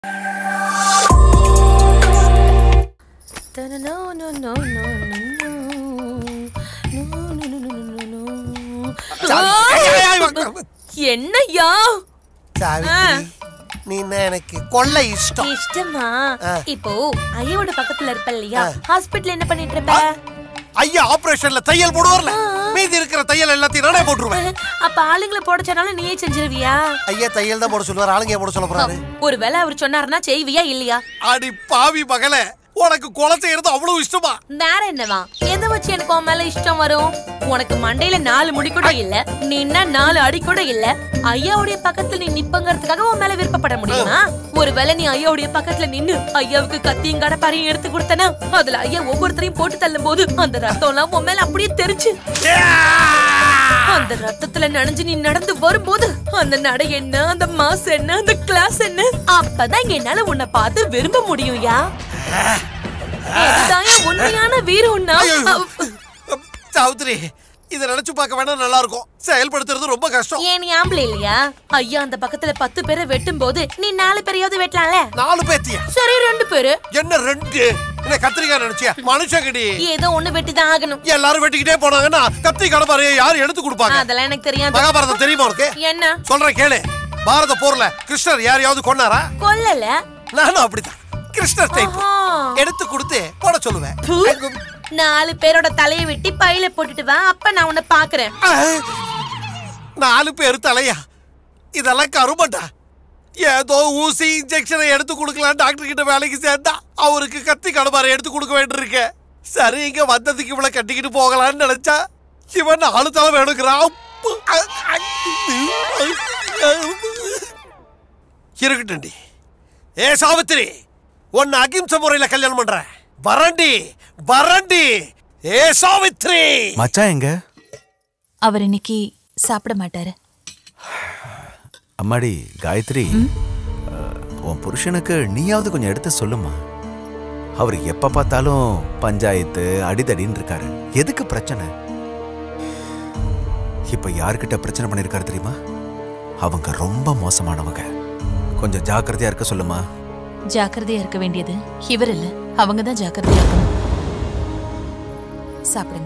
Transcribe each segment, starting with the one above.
என்னய்யா சாவித்ரி நீ எனக்கு கொள்ளை இஷ்டம் இஷ்டமா ஆ. இப்போ ஐயோட பக்கத்துல இருப்ப இல்லையா ஹாஸ்பிடல்ல என்ன பண்ணிட்டு இருப்ப ஐயா ஆபரேஷன்ல தையல் போடுவார்ல மீதி இருக்கிற தையல் எல்லாத்தையும் நானே போட்டுருவேன் அப்ப ஆளுங்களை போட சொன்னாலும் நீயே செஞ்சிருவியா ஐயா தையல் தான் போட சொல்லுவார் ஆளுங்க ஏன் போட சொல்ல போறாரு ஒருவேளை அவர் சொன்னாருன்னா செய்வியா இல்லையா அடி பாவி மகளே உனக்கு கொலை செய்யறது அவ்வளவு இஷ்டமா வேற என்னவா எதை வச்சு எனக்கு உன் மேல இஷ்டம் வரும் உனக்கு மண்டையில நாலு முடி கூட இல்ல நின்னா நாலு அடி கூட இல்ல ஐயாவுடைய பக்கத்துல நீ நிப்பங்கிறதுக்காக உன் மேல விருப்பப்பட முடியுமா ஒருவேளை நீ ஐயாவுடைய பக்கத்துல நின்னு ஐயாவுக்கு கத்தியும் கடப்பாரையும் எடுத்து கொடுத்தனா அதுல ஐயா ஒவ்வொருத்தரையும் போட்டு தள்ளும் போது அந்த ரத்தம் எல்லாம் உன் மேல அப்படியே தெரிச்சு அந்த ரத்தத்துல நனைஞ்சு நீ நடந்து வரும்போது அந்த நடை என்ன அந்த மாஸ் என்ன அந்த கிளாஸ் என்ன அப்பதான் என்னால உன்னை பார்த்து விரும்ப முடியும்யா இதுதான் என் உண்மையான வீரம்னா சாவித்ரி இதை நினைச்சு பார்க்க வேணா நல்லா இருக்கும் செயல்படுத்துறது ரொம்ப கஷ்டம் ஏன் நீ ஆம்பளை இல்லையா ஐயா அந்த பக்கத்துல பத்து பேரை வெட்டும் போது நீ நாலு பேரையாவது வெட்டலாம்ல நாலு பேத்தியா சரி ரெண்டு பேரு என்ன ரெண்டு என்ன கத்திரிக்காய் நினைச்சியா மனுஷங்கடி ஏதோ ஒண்ணு வெட்டிதான் ஆகணும் எல்லாரும் வெட்டிக்கிட்டே போனாங்கன்னா கத்தி கடப்பாறையை யார் எடுத்து கொடுப்பாங்க அதெல்லாம் எனக்கு தெரியாது மகாபாரதம் தெரியுமா உனக்கு என்ன சொல்றேன் கேளு பாரத போர்ல கிருஷ்ணர் யாரையாவது கொன்னாரா கொல்லல நானும் அப்படிதான் கிருஷ்ணர் டைப் ஆஹா. எடுத்து கொடுத்து போட சொல்லுவேன் ப்பு. நாலு பேரோட தலையை வெட்டி பையில போட்டுட்டு வா அப்ப நான் உன்னை பாக்குறேன் அஹ், நாலு பேர் தலையா இதெல்லாம் கருமண்டா ஏதோ ஊசி இன்ஜெக்ஷனை எடுத்து கொடுக்கலாம் டாக்டர் கிட்ட வேலைக்கு சேர்ந்தா அவருக்கு கத்தி கடப்பாரை எடுத்து கொடுக்க வேண்டியிருக்கு சரி இங்க வந்ததுக்கு இவளை கட்டிக்கிட்டு போகலாம்னு நினைச்சா இவன் நாலு தலை வேணுங்கிறான் இருக்கட்டும்டி ஏ சாவித்திரி உன்னை அகிம்சை முறையில கல்யாணம் பண்றேன் வரண்டி வரண்டி ஏ சாவித்ரி மச்சான் எங்க அவர் இன்னைக்கு சாப்பிட மாட்டாரு அம்மாடி காயத்ரி அஹ், உன் புருஷனுக்கு நீயாவது கொஞ்சம் எடுத்து சொல்லுமா அவர் எப்ப பார்த்தாலும் பஞ்சாயத்து அடிதடின்னு இருக்காரு எதுக்கு பிரச்சனை இப்ப யார்கிட்ட பிரச்சனை பண்ணிருக்காரு தெரியுமா அவங்க ரொம்ப மோசமானவங்க கொஞ்சம் ஜாக்கிரதையா இருக்க சொல்லுமா ஜாக்கிரதையா இருக்க வேண்டியது இவர் இல்ல அவங்க தான் ஜாக்கிரதையா இருக்கணும் சாப்பிடுங்க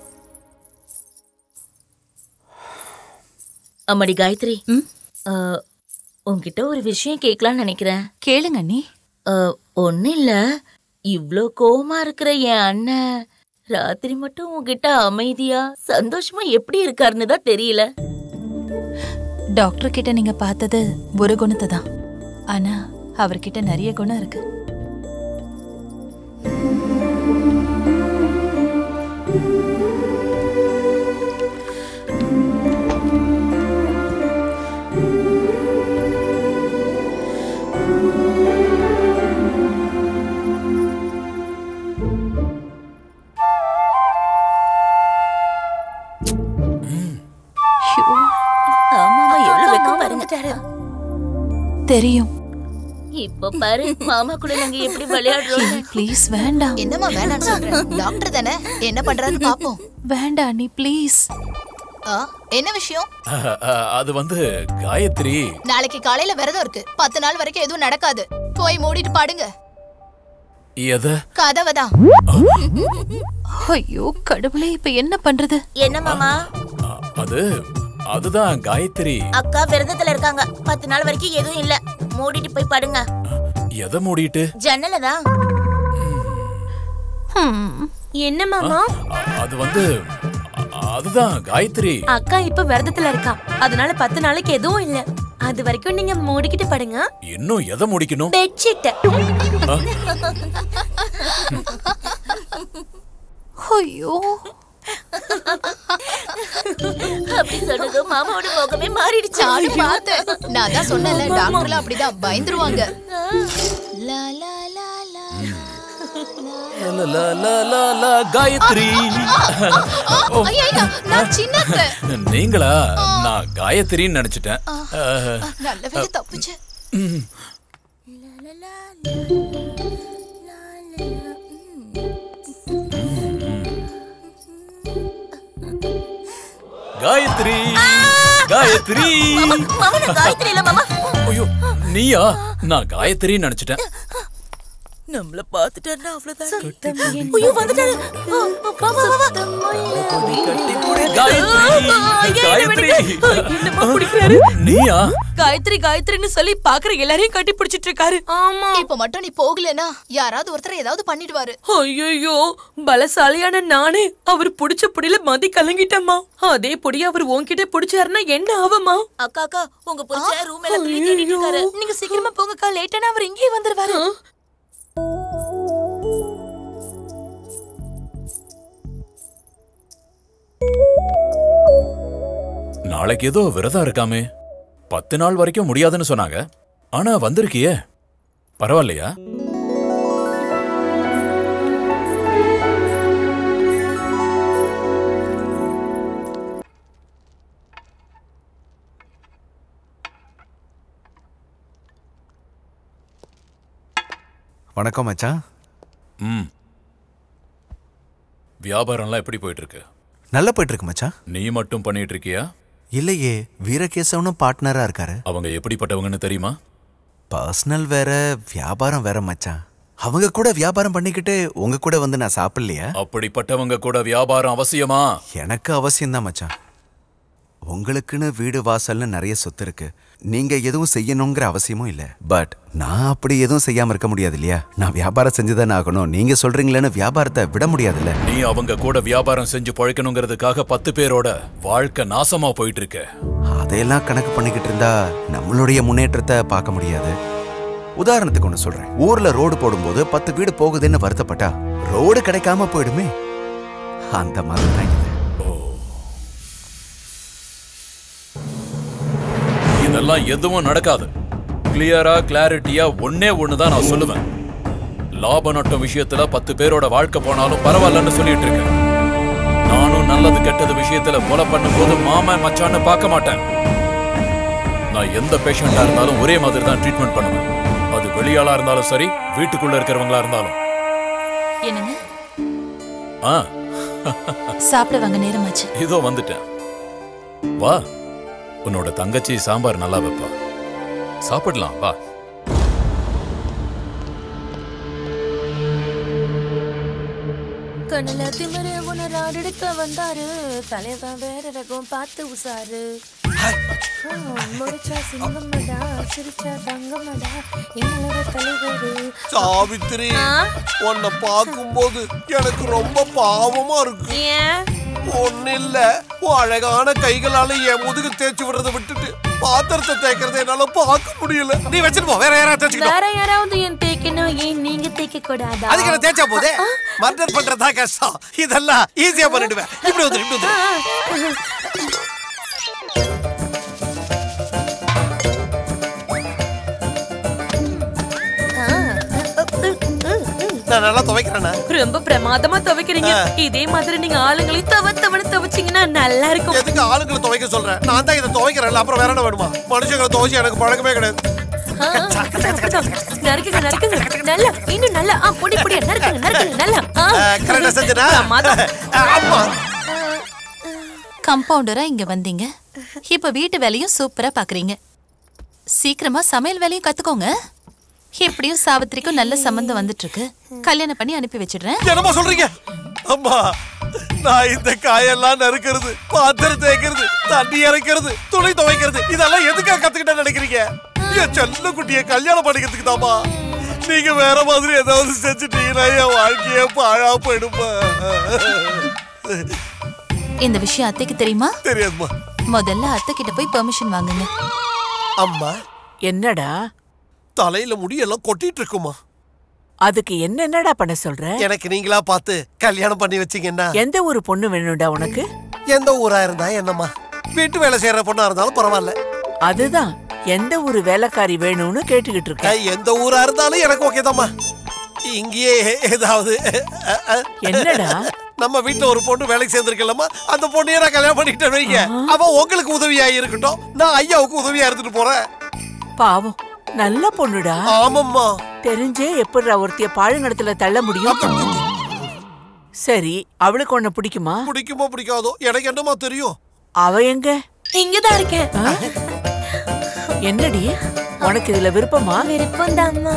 அம்மாடி காயத்ரி ம்? ஆ, உன்கிட்ட ஒரு விஷயம் கேட்கலாம்னு நினைக்கிறேன் கேளுங்க அண்ணி ஒன்னும் இல்ல இவ்ளோ கோவமா இருக்கிற என் அண்ணன் ராத்திரி மட்டும் உன்கிட்ட அமைதியா சந்தோஷமா எப்படி இருக்காருன்னு தான் தெரியல டாக்டர் கிட்ட நீங்க பார்த்தது ஒரு குணத்தை தான் ஆனா அவர்கிட்ட நிறைய குணம் இருக்கு ஐயோ, ஆமாமா எவ்வளவு வெக்கம் பாருங்க தெரியும் இப்ப பாரு மாமா கூட நாங்க எப்படி விளையாடுறோம் ப்ளீஸ் வேண்டாம் என்னம்மா வேணாம்னு சொல்றேன் டாக்டர் தானே என்ன பண்றாருன்னு பாப்போம் வேண்டாம் அண்ணி ப்ளீஸ் ஆ, என்ன விஷயம் அஹ், அஹ், அது வந்து காயத்ரி நாளைக்கு காலையில விரதம் இருக்கு பத்து நாள் வரைக்கும் எதுவும் நடக்காது போய் மூடிட்டு பாடுங்க எத கதவை தான் ஐயோ கடவுளே இப்ப என்ன பண்றது என்ன மாமா அ- அது அதுதான் காயத்ரி அக்கா விரதத்துல இருக்காங்க பத்து நாள் வரைக்கும் எதுவும் இல்ல மூடிட்டு போய் படுங்க எதை மூடிட்டு ஜன்னல தான் என்ன மாமா அ- அது வந்து அ- அதுதான் காயத்ரி அக்கா இப்ப விரதத்துல இருக்கா அதனால பத்து நாளைக்கு எதுவும் இல்ல அது வரைக்கும் நீங்க மூடிக்கிட்டு படுங்க இன்னும் எதை முடிக்கணும் பெட்ஷீட் ஐயோ அப்படி சொன்னதும் மாமாவோட முகமே மாறிடுச்சு நானும் பார்த்தேன் நான் தான் சொன்னேன்ல டாக்டர்லாம் அப்படிதான் பயந்துருவாங்க லா, லா, லா, லா, ல, ல, ல, ல, ல, காயத்ரி ஆ, ஐயையோ, நான் சின்னத்த நீங்களா நான் காயத்ரின்னு நினைச்சிட்டேன் அஹ், நல்ல வேலை தப்புச்சு ம். காயத்ரி காயத்ரி மாமா நான் காயத்ரி இல்ல மாமா ஐயோ நீயா நான் காயத்ரின்னு நினைச்சிட்டேன் நம்மள பாத்துட்டாருன்னா அவ்வளவுதான் ஐயோ வந்துட்டாரு ஆ, வா, வா, வா, வா. காயத்ரி காயத்ரி என்னம்மா பிடிக்கிறாரு நீயா காயத்ரி காயத்ரின்னு சொல்லி பாக்குற எல்லாரையும் கட்டி பிடிச்சிட்டு இருக்காரு ஆமா இப்ப மட்டும் நீ போகலனா யாராவது ஒருத்தர் ஏதாவது பண்ணிடுவாரு ஐயோ பலசாலியான நானே அவர் புடிச்ச புடியில மதி கலங்கிட்டம்மா அதே பொடி அவர் உன்கிட்ட புடிச்சாருன்னா என்ன ஆவமா அக்கா அக்கா உங்க புருஷன் ரூம் எல்லாம் clean பண்ணிட்டு இருக்காரு நீங்க சீக்கிரமா போங்கக்கா லேட்டானா அவர் இங்கேயே வந்துருவாரு நாளைக்கு ஏதோ விரதம் இருக்காமே பத்து நாள் வரைக்கும் முடியாதுன்னு சொன்னாங்க ஆனா வந்திருக்கியே பரவாயில்லையா வணக்கம் மச்சான் ம் வியாபாரம்லாம் எப்படி போயிட்டு இருக்கு நல்லா போயிட்டு இருக்கு மச்சான் நீ மட்டும் பண்ணிட்டு இருக்கியா இல்லையே வீரகேசவனும் பார்ட்னரா இருக்காரு அவங்க எப்படிப்பட்டவங்கன்னு தெரியுமா பர்சனல் வேற வியாபாரம் வேற மச்சான் அவங்க கூட வியாபாரம் பண்ணிக்கிட்டு உங்க கூட வந்து நான் சாப்பிடலையா அப்படிப்பட்டவங்க கூட வியாபாரம் அவசியமா எனக்கு அவசியம்தான் மச்சான் உங்களுக்குன்னு வீடு வாசல்னு நிறைய சொத்து இருக்கு நீங்க எதுவும் செய்யணுங்கிற அவசியமும் இல்ல பட் நான் அப்படி எதுவும் செய்யாம இருக்க முடியாது இல்லையா நான் வியாபாரம் செஞ்சுதானே ஆகணும் நீங்க சொல்றீங்களேன்னு வியாபாரத்தை விட முடியாதுல்ல நீ அவங்க கூட வியாபாரம் செஞ்சு பழைக்கணுங்கிறதுக்காக பத்து பேரோட வாழ்க்கை நாசமா போயிட்டு இருக்க அதையெல்லாம் கணக்கு பண்ணிக்கிட்டு இருந்தா நம்மளுடைய முன்னேற்றத்தை பார்க்க முடியாது உதாரணத்துக்கு ஒன்று சொல்றேன் ஊர்ல ரோடு போடும்போது பத்து வீடு போகுதுன்னு வருத்தப்பட்டா ரோடு கிடைக்காம போயிடுமே அந்த மாதிரி தான் இது இதெல்லாம் எதுவும் நடக்காது கிளியரா கிளாரிட்டியா ஒன்னே ஒண்ணுதான் நான் சொல்லுவேன் லாப நட்டம் விஷயத்துல பத்து பேரோட வாழ்க்கை போனாலும் பரவாயில்லன்னு சொல்லிட்டு இருக்கேன் நானும் நல்லது கெட்டது விஷயத்துல கொலை பண்ணும்போது மாமன் மச்சான்னு பார்க்க மாட்டேன் நான் எந்த பேஷண்டா இருந்தாலும் ஒரே மாதிரி தான் ட்ரீட்மெண்ட் பண்ணுவேன் அது வெளியாளா இருந்தாலும் சரி வீட்டுக்குள்ள இருக்கிறவங்களா இருந்தாலும் என்னங்க ஆ சாப்பிட வாங்க நேரமாச்சு இதோ வந்துட்டேன் வா உன்னோட தங்கச்சி சாம்பார் நல்லா வைப்பா சாப்பிடலாம் வா கண்ணுல திமிரு உன ராடெடுக்க வந்தாரு தலைவன் வேற ரகம் பார்த்து உசாரு முடிச்சா சிங்கமடா சிரிச்சா தங்கமடா எங்களோட தலைவரு சாவித்திரி உன்னை பார்க்கும்போது எனக்கு ரொம்ப பாவமா இருக்கு ஏன் ஒண்ணு இல்ல உன் அழகான கைகளால என் முதுகு தேய்ச்சி விடுறதை விட்டுட்டு பாத்திரத்தை தேய்க்கிறத என்னால பார்க்க முடியல நீ வச்சுட்டு போ வேற யாராவது தேய்ச்சிக்கிட்டோம் வேற யாராவது என் தேய்க்கணும் ஏன் நீங்க தேய்க்க கூடாதா அதுக்கு என்ன தேய்ச்சா போதே மர்டர் பண்றதா கஷ்டம் இதெல்லாம் ஈஸியா பண்ணிடுவேன் இப்படி வந்து இப்படி வந்து நான் நல்லா துவைக்கிறேன்னா ரொம்ப பிரமாதமா துவைக்கிறீங்க இதே மாதிரி நீங்க ஆளுங்களையும் தவ தவணு துவைச்சீங்கன்னா நல்லா இருக்கும் எதுக்கு ஆளுங்களை துவைக்க சொல்றேன் நான் தான் இதை துவைக்கிறேன்ல அப்புறம் வேற என்ன வேணுமா மனுஷங்களை துவைச்சு எனக்கு பழக்கமே கிடையாது ஆ, நறுக்குங்க நறுக்குங்க நல்லா இன்னும் நல்லா ஆ பொடி பொடியா நறுக்குங்க நறுக்குங்க நல்லா ஆ. கரெக்டா செஞ்சுனா பிரமாதம். ஆமா கம்பவுண்டரா இங்க வந்தீங்க இப்ப வீட்டு வேலையும் சூப்பரா பாக்குறீங்க சீக்கிரமா சமையல் வேலையும் கத்துக்கோங்க எப்படியும் சாவித்திரிக்கும் நல்ல சம்பந்தம் வந்துட்டு இருக்கு கல்யாணம் பண்ணி அனுப்பி வச்சிடுறேன் என்னம்மா சொல்றீங்க அம்மா நான் இந்த காயெல்லாம் நறுக்கிறது பாத்திரம் தேய்க்கிறது தண்ணி இறக்கிறது துணி துவைக்கிறது இதெல்லாம் எதுக்காக கத்துக்கிட்டேன்னு நினைக்கிறீங்க என் செல்ல குட்டியை கல்யாணம் பண்ணிக்கிறதுக்கு தாமா நீங்க வேற மாதிரி ஏதாவது செஞ்சுட்டீங்கன்னா என் வாழ்க்கையே பாழா போயிடுமா இந்த விஷயம் அத்தைக்கு தெரியுமா தெரியாதுமா முதல்ல அத்தை கிட்ட போய் பெர்மிஷன் வாங்குங்க அம்மா என்னடா தலையில முடியெல்லாம் கொட்டிட்டு இருக்குமா அதுக்கு என்னென்னடா பண்ண சொல்ற எனக்கு நீங்களா பார்த்து கல்யாணம் பண்ணி வச்சீங்கன்னா எந்த ஒரு பொண்ணு வேணும்டா உனக்கு எந்த ஊரா இருந்தா என்னம்மா வீட்டு வேலை செய்யற பொண்ணா இருந்தாலும் பரவாயில்ல அதுதான் எந்த ஒரு வேலைக்காரி வேணும்னு கேட்டுக்கிட்டு இருக்க அஹ், எந்த ஊரா இருந்தாலும் எனக்கு ஓகே தாம்மா இங்கேயே ஏதாவது அஹ், அஹ், என்னடா நம்ம வீட்ல ஒரு பொண்ணு வேலைக்கு சேர்ந்திருக்கலாமா அந்த பொண்ணையே நான் கல்யாணம் பண்ணிக்கிட்டேன் வைங்க அவ உங்களுக்கு உதவியா இருக்கட்டும் நான் ஐயாவுக்கு உதவியா இருந்துட்டு போறேன் பாவம் நல்ல பொண்ணுடா ஆமாம்மா தெரிஞ்சே எப்படிடா ஒருத்திய பாழுங்கடத்துல தள்ள முடியும் சரி அவளுக்கு உன்னை பிடிக்குமா பிடிக்குமோ பிடிக்காதோ எனக்கு என்னமா தெரியும் அவ எங்க இங்கதான் இருக்கேன் என்னடி உனக்கு இதுல விருப்பமா விருப்பம் தாம்மா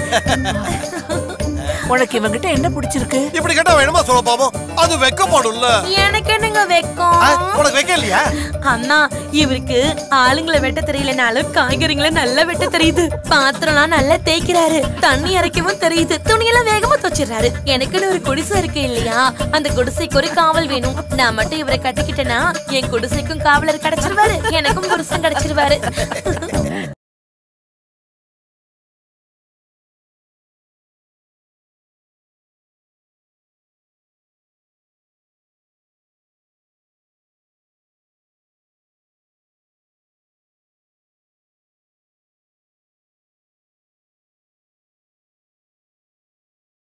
உனக்கு இவங்கிட்ட என்ன பிடிச்சிருக்கு இப்படி கேட்டா வேணுமா சொல்ல பாப்போம் அது வெக்கப்படும்ல எனக்கு என்னங்க வெக்கம் ஆ, உனக்கு வைக்க இல்லையா அண்ணா இவருக்கு ஆளுங்களை வெட்ட தெரியலனாலும் காய்கறிகளை நல்லா வெட்ட தெரியுது பாத்திரம்லாம் நல்லா தேய்க்கிறாரு தண்ணி இறைக்கவும் தெரியுது துணியெல்லாம் வேகமா துவச்சிடுறாரு எனக்குன்னு ஒரு குடிசை இருக்கு இல்லையா அந்த குடிசைக்கு ஒரு காவல் வேணும் நான் மட்டும் இவரை கட்டிக்கிட்டேனா என் குடிசைக்கும் காவலர் கிடைச்சிருவாரு எனக்கும் புருஷன் கிடைச்சிருவாரு